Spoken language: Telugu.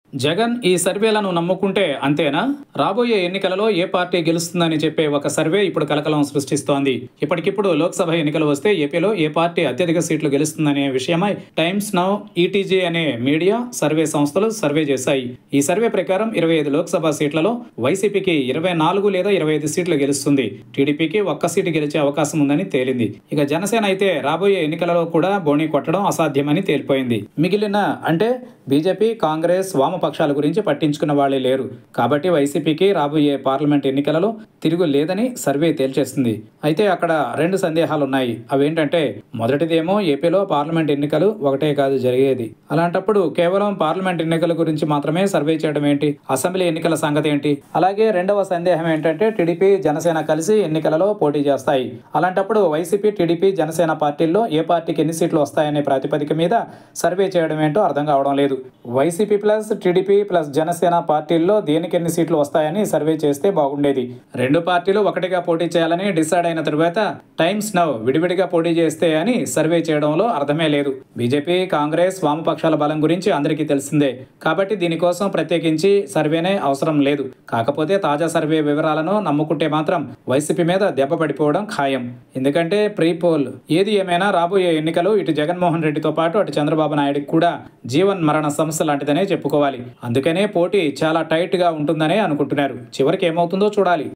జగన్ ఈ సర్వేలను నమ్ముకుంటే అంతేనా రాబోయే ఎన్నికలలో ఏ పార్టీ గెలుస్తుందని చెప్పే ఒక సర్వే ఇప్పుడు కలకలం సృష్టిస్తోంది ఇప్పటికిప్పుడు లోక్సభ ఎన్నికలు వస్తే ఏపీలో ఏ పార్టీ అత్యధిక సీట్లు గెలుస్తుందనే విషయమై టైమ్స్ నౌ ఈటీజీ అనే మీడియా సర్వే సంస్థలు సర్వే చేశాయి ఈ సర్వే ప్రకారం ఇరవై ఐదు లోక్సభ సీట్లలో వైసీపీకి ఇరవై నాలుగు లేదా ఇరవై ఐదు సీట్లు గెలుస్తుంది టీడీపీకి ఒక్క సీటు గెలిచే అవకాశం ఉందని తేలింది ఇక జనసేన అయితే రాబోయే ఎన్నికలలో కూడా బోణీ కొట్టడం అసాధ్యమని తేలిపోయింది మిగిలిన అంటే బీజేపీ కాంగ్రెస్ వామపక్షాల గురించి పట్టించుకున్న వాళ్లే లేరు కాబట్టి వైసీపీకి రాబోయే పార్లమెంట్ ఎన్నికలలో తిరుగు లేదని సర్వే తేల్చేస్తుంది అయితే అక్కడ రెండు సందేహాలు ఉన్నాయి అవేంటంటే మొదటిదేమో ఏపీలో పార్లమెంట్ ఎన్నికలు ఒకటే కాదు జరిగేది అలాంటప్పుడు కేవలం పార్లమెంట్ ఎన్నికల గురించి మాత్రమే సర్వే చేయడం ఏంటి అసెంబ్లీ ఎన్నికల సంగతి ఏంటి అలాగే రెండవ సందేహం ఏంటంటే టీడీపీ జనసేన కలిసి ఎన్నికలలో పోటీ చేస్తాయి అలాంటప్పుడు వైసీపీ టీడీపీ జనసేన పార్టీల్లో ఏ పార్టీకి ఎన్ని సీట్లు వస్తాయనే ప్రాతిపదిక మీద సర్వే చేయడం ఏంటో అర్థం కావడం లేదు YCP plus TDP plus Janasena పార్టీల్లో దేనికి ఎన్ని సీట్లు వస్తాయని సర్వే చేస్తే బాగుండేది రెండు పార్టీలు ఒకటిగా పోటీ చేయాలని డిసైడ్ అయిన తరువాత టైమ్స్ నౌ విడివిడిగా పోటీ చేస్తే అని సర్వే చేయడంలో అర్థమే లేదు బీజేపీ కాంగ్రెస్ వామపక్షాల బలం గురించి అందరికీ తెలిసిందే కాబట్టి దీనికోసం ప్రత్యేకించి సర్వేనే అవసరం లేదు కాకపోతే తాజా సర్వే వివరాలను నమ్ముకుంటే మాత్రం వైసీపీ మీద దెబ్బ పడిపోవడం ఖాయం ఎందుకంటే ప్రీ పోల్ ఏది ఏమైనా రాబోయే ఎన్నికలు ఇటు జగన్మోహన్ రెడ్డితో పాటు అటు చంద్రబాబు నాయుడుకి కూడా జీవన్ మరణ సమస్య లాంటిదనే చెప్పుకోవాలి అందుకనే పోటీ చాలా టైట్ గా ఉంటుందనే అనుకుంటున్నారు చివరికి ఏమవుతుందో చూడాలి